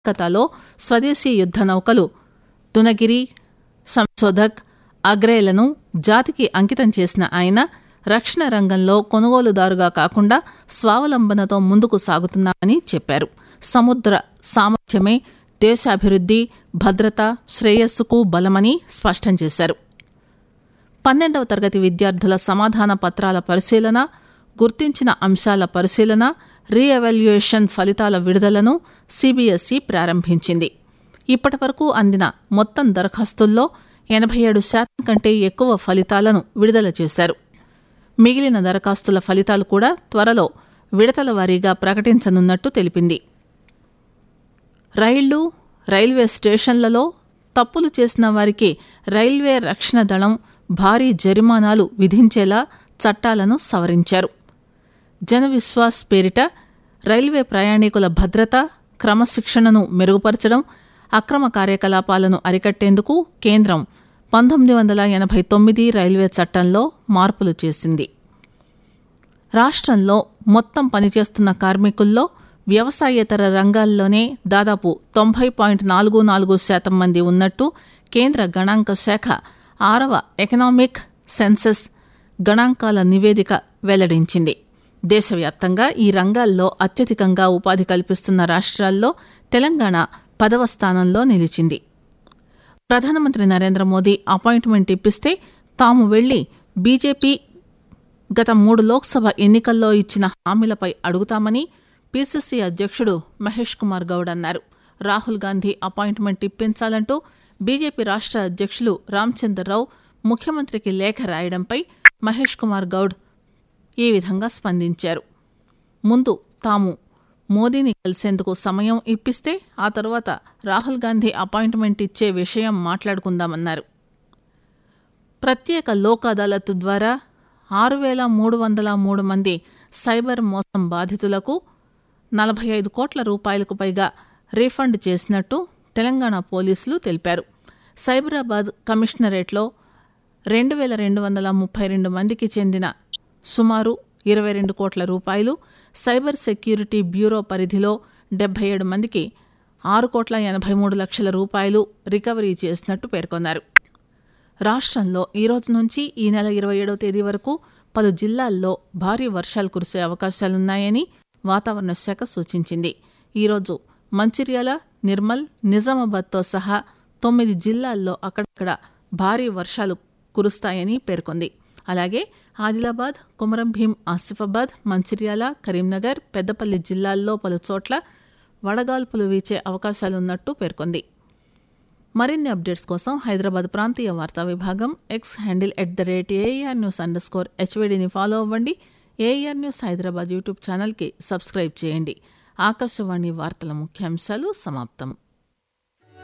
కతాలో స్వదేశీ యుద్ద నౌకలు దునగిరి సంశోధక్ అగ్రేలను జాతికి అంకితం చేసిన ఆయన రక్షణ రంగంలో కొనుగోలుదారుగా కాకుండా స్వావలంబనతో ముందుకు సాగుతున్నామని చెప్పారు సముద్ర సామర్థ్యమే దేశాభివృద్ది భద్రత శ్రేయస్సుకు బలమని స్పష్టం చేశారు పన్నెండవ తరగతి విద్యార్థుల సమాధాన పత్రాల పరిశీలన గుర్తించిన అంశాల పరిశీలన రీఎవాల్యుయేషన్ ఫలితాల విడుదలను సిబిఎస్ఈ ప్రారంభించింది ఇప్పటి వరకు అందిన మొత్తం దరఖాస్తుల్లో ఎనభై ఏడు శాతం కంటే ఎక్కువ ఫలితాలను విడుదల చేశారు మిగిలిన దరఖాస్తుల ఫలితాలు కూడా త్వరలో విడతల వారీగా ప్రకటించనున్నట్టు తెలిపింది రైళ్లు రైల్వే స్టేషన్లలో తప్పులు చేసిన వారికి రైల్వే రక్షణ దళం భారీ జరిమానాలు విధించేలా చట్టాలను సవరించారు జన విశ్వాస్ పేరిట రైల్వే ప్రయాణికుల భద్రత క్రమశిక్షణను మెరుగుపరచడం అక్రమ కార్యకలాపాలను అరికట్టేందుకు కేంద్రం పంతొమ్మిది వందల ఎనభై తొమ్మిది రైల్వే చట్టంలో మార్పులు చేసింది రాష్ట్రంలో మొత్తం పనిచేస్తున్న కార్మికుల్లో వ్యవసాయేతర రంగాల్లోనే దాదాపు తొంభై పాయింట్ నాలుగు నాలుగు శాతం మంది ఉన్నట్టు కేంద్ర గణాంక శాఖ ఆరవ ఎకనామిక్ సెన్సెస్ గణాంకాల నివేదిక వెల్లడించింది దేశవ్యాప్తంగా ఈ రంగాల్లో అత్యధికంగా ఉపాధి కల్పిస్తున్న రాష్ట్రాల్లో తెలంగాణ పదవ స్థానంలో నిలిచింది ప్రధానమంత్రి నరేంద్ర మోదీ అపాయింట్మెంట్ ఇప్పిస్తే తాము వెళ్లి బీజేపీ గత మూడు లోక్సభ ఎన్నికల్లో ఇచ్చిన హామీలపై అడుగుతామని పీసీసీ అధ్యక్షుడు మహేష్ కుమార్ గౌడ్ అన్నారు రాహుల్ గాంధీ అపాయింట్మెంట్ ఇప్పించాలంటూ బీజేపీ రాష్ట్ర అధ్యక్షులు రామచంద్రరావు ముఖ్యమంత్రికి లేఖ రాయడంపై మహేష్ కుమార్ గౌడ్ ఈ విధంగా స్పందించారు ముందు తాము మోదీని కలిసేందుకు సమయం ఇప్పిస్తే ఆ తర్వాత రాహుల్ గాంధీ అపాయింట్మెంట్ ఇచ్చే విషయం మాట్లాడుకుందామన్నారు ప్రత్యేక లోక్ అదాలత్ ద్వారా ఆరు వేల మూడు వందల మూడు మంది సైబర్ మోసం బాధితులకు నలభై ఐదు కోట్ల రూపాయలకు పైగా రీఫండ్ చేసినట్టు తెలంగాణ పోలీసులు తెలిపారు సైబరాబాద్ కమిషనరేట్లో రెండు వేల రెండు వందల ముప్పై రెండు మందికి చెందిన సుమారు ఇరవై రెండు కోట్ల రూపాయలు సైబర్ సెక్యూరిటీ బ్యూరో పరిధిలో డెబ్బై ఏడు మందికి ఆరు కోట్ల ఎనభై మూడు లక్షల రూపాయలు రికవరీ చేసినట్టు పేర్కొన్నారు రాష్ట్రంలో ఈ రోజు నుంచి ఈ నెల ఇరవై ఏడవ తేదీ వరకు పలు జిల్లాల్లో భారీ వర్షాలు కురిసే అవకాశాలున్నాయని వాతావరణ శాఖ సూచించింది ఈరోజు మంచిర్యాల నిర్మల్ నిజామాబాద్తో సహా తొమ్మిది జిల్లాల్లో అక్కడక్కడ భారీ వర్షాలు కురుస్తాయని పేర్కొంది అలాగే ఆదిలాబాద్ కుమరం భీం ఆసిఫాబాద్ మంచిర్యాల కరీంనగర్ పెద్దపల్లి జిల్లాల్లో పలు చోట్ల వడగాల్పులు వీచే అవకాశాలున్నట్టు పేర్కొంది మరిన్ని అప్డేట్స్ కోసం హైదరాబాద్ ప్రాంతీయ వార్తా విభాగం X handle at the rate AR news underscore స్కోర్ హెచ్వీడీని ఫాలో అవ్వండి ఏఆర్ న్యూస్ హైదరాబాద్ యూట్యూబ్ ఛానల్కి సబ్స్క్రైబ్ చేయండి ఆకాశవాణి వార్తల ముఖ్యాంశాలు సమాప్తం